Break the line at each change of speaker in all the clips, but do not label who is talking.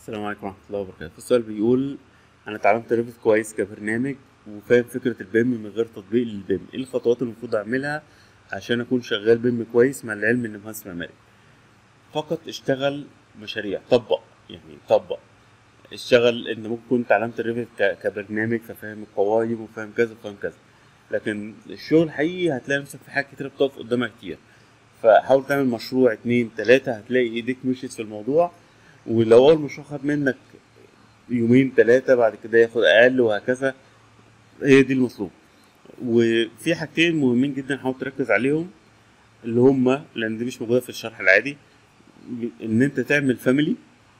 السلام عليكم ورحمة الله وبركاته السؤال بيقول أنا اتعلمت ريفت كويس كبرنامج وفاهم فكرة البيم من غير تطبيق للبيم إيه الخطوات اللي المفروض أعملها عشان أكون شغال بيم كويس مع العلم إني مهندس معماري فقط اشتغل مشاريع طبق يعني طبق اشتغل إن ممكن كنت اتعلمت الريفت ك- كبرنامج ففاهم القوايم وفاهم كذا وفاهم كذا لكن الشغل الحقيقي هتلاقي نفسك في حاجات كتير بتقف قدامك كتير فحاول تعمل مشروع اتنين تلاتة هتلاقي ايديك مشيت في الموضوع ولو اول مشروع خد منك يومين ثلاثة بعد كده ياخد أقل وهكذا هي دي المطلوب وفي حاجتين مهمين جدا حاول تركز عليهم اللي هما لأن دي مش موجودة في الشرح العادي إن أنت تعمل فاميلي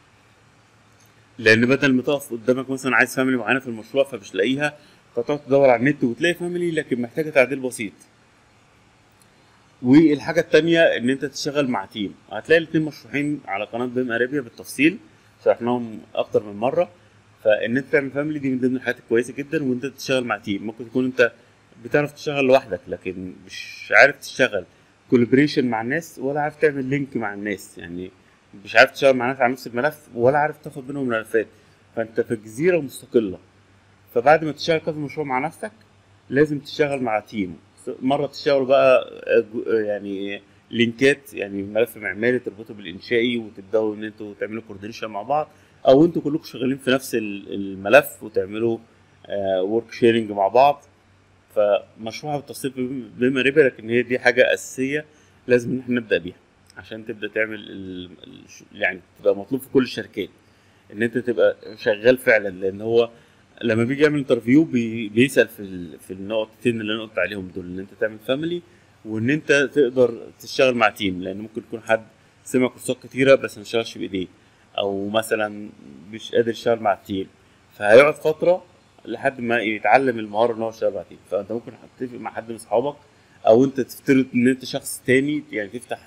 لأن بدل ما تقف قدامك مثلا عايز فاميلي معينة في المشروع فمش لاقيها فتقعد تدور على النت وتلاقي فاميلي لكن محتاجة تعديل بسيط والحاجة التانية إن أنت تشتغل مع تيم هتلاقي الاتنين مشروحين على قناة بيم أرابيا بالتفصيل شرحناهم أكتر من مرة فإن أنت تعمل فاميلي دي من ضمن الحاجات الكويسة جدا وإن أنت تشتغل مع تيم ممكن تكون أنت بتعرف تشتغل لوحدك لكن مش عارف تشتغل كولابريشن مع الناس ولا عارف تعمل لينك مع الناس يعني مش عارف تشتغل مع ناس على نفس الملف ولا عارف تاخد منهم ملفات فأنت في جزيرة مستقلة فبعد ما تشتغل كذا مشروع مع نفسك لازم تشتغل مع تيم مره تشتغلوا بقى يعني لينكات يعني ملف معماري تربطه بالانشائي وتبداوا ان انتوا تعملوا كوردينيشن مع بعض او انتوا كلكم شغالين في نفس ال- الملف وتعملوا ورك شيرنج مع بعض فمشروع بالتفصيل بما ربا لكن هي دي حاجه اساسيه لازم ان احنا نبدا بيها عشان تبدا تعمل ال... ال- يعني تبقى مطلوب في كل الشركات ان انت تبقى شغال فعلا لان هو لما بيجي يعمل انترفيو بي بيسال في ال... في النقطتين اللي انا قلت عليهم دول ان انت تعمل فاميلي وان انت تقدر تشتغل مع تيم لان ممكن يكون حد سمع كورسات كتيره بس ما اشتغلش بايديه او مثلا مش قادر يشتغل مع التيم فهيقعد فتره لحد ما يتعلم المهاره ان هو يشتغل مع تيم فانت ممكن تتفق مع حد من اصحابك او انت تفترض ان انت شخص تاني يعني تفتح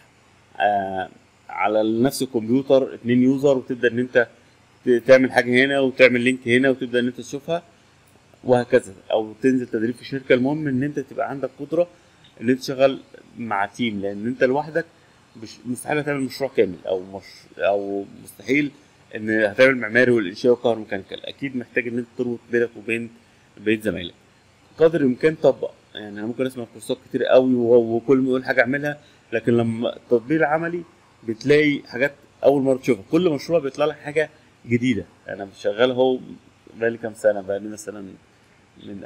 آه على نفس الكمبيوتر اتنين يوزر وتبدا ان انت ت- تعمل حاجه هنا وتعمل لينك هنا وتبدا ان انت تشوفها وهكذا او تنزل تدريب في شركه المهم ان انت تبقى عندك قدره ان انت تشتغل مع تيم لان انت لوحدك مش مستحيل هتعمل مشروع كامل او مش او مستحيل ان هتعمل معماري والانشاء والكهروميكانيكال اكيد محتاج ان انت تربط بينك وبين بقيه زمايلك قدر الامكان طبق يعني انا ممكن اسمع كورسات كتير قوي و- وكل ما يقول حاجه اعملها لكن لما التطبيق العملي بتلاقي حاجات اول مره تشوفها كل مشروع بيطلع لك حاجه جديده انا شغال اهو بقالي كام سنه بقالي مثلا من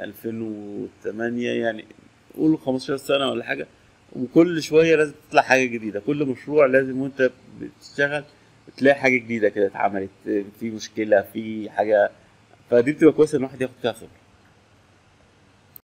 2008 يعني قول 15 سنه ولا حاجه وكل شويه لازم تطلع حاجه جديده كل مشروع لازم وانت بتشتغل تلاقي حاجه جديده كده اتعملت في مشكله في حاجه فدي بتبقى كويسه ان الواحد ياخد فيها خبره